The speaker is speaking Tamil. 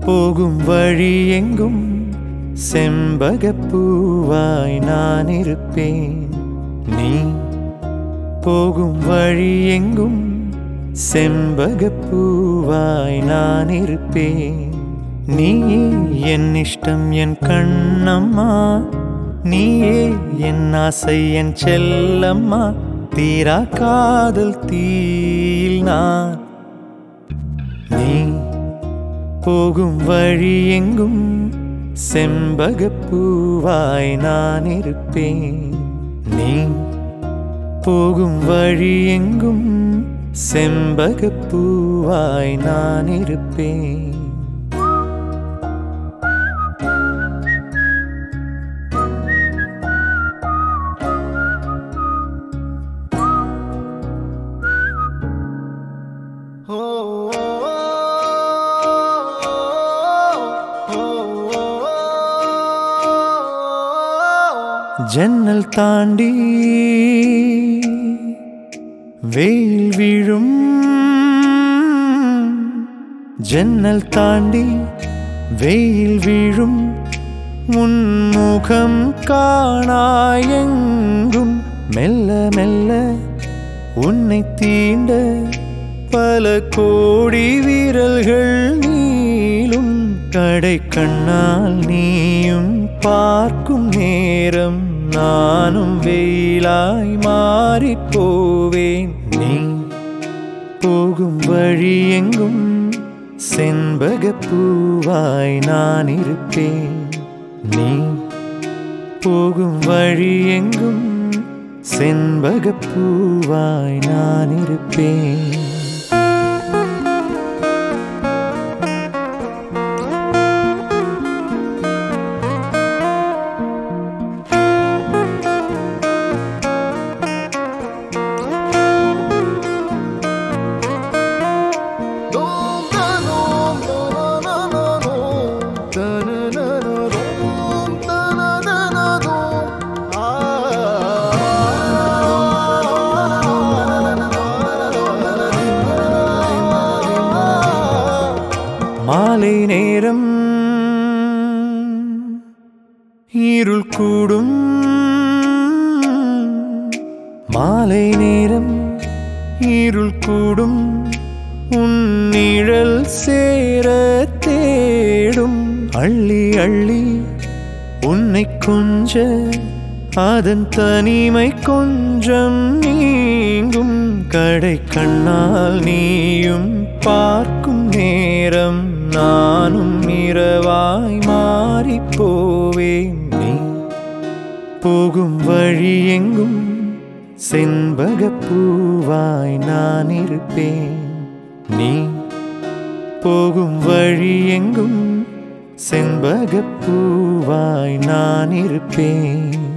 போகும் வழி எங்கும் செம்பகப்பூவாய் நான் இருப்பேன் நீ போகும் வழி எங்கும் செம்பகப்பூவாய் நான் இருப்பேன் நீ என் இஷ்டம் என் கண்ணம்மா நீயே என் ஆசை என் செல்லம்மா தீரா காதல் தீயில் நான் நீ போகும் வழி எங்கும் செம்பகப்பூவாய் நான் இருப்பேன் நீ போகும் வழி எங்கும் செம்பகப்பூவாய் நான் இருப்பேன் ஜன்னல் தாண்டி வெயில் விழும் ஜன்னல் தாண்டி வெயில் விழும் உன்முகம் காணாயெங்கும் மெல்ல மெல்ல உன்னை தீண்ட பல கோடி வீரல்கள் நீளும் கடை கண்ணால் நீயும் பார்க்கும் நேரம் நானும் வெயிலாய் மாறிப் போவேன் நீ போகும் வழி எங்கும் செண்பகப்பூவாய் நான் இருப்பேன் நீ போகும் வழி எங்கும் செண்பகப்பூவாய் நான் இருப்பேன் மாலை நேரம் இருள் கூடும் மாலை நேரம் இருள் கூடும் உன் நிழல் சேர தேடும் அள்ளி அள்ளி உன்னை கொஞ்ச அதன் தனிமை கொஞ்சம் நீங்கும் கடை கண்ணால் நீயும் பார்க்கும் நேரம் நானும் இரவாய் மாறிப் போவேன் நீ போகும் வழி எங்கும் செண்பகப்பூவாய் நான் இருப்பேன் நீ போகும் வழி எங்கும் செண்பகப்பூவாய் நான் இருப்பேன்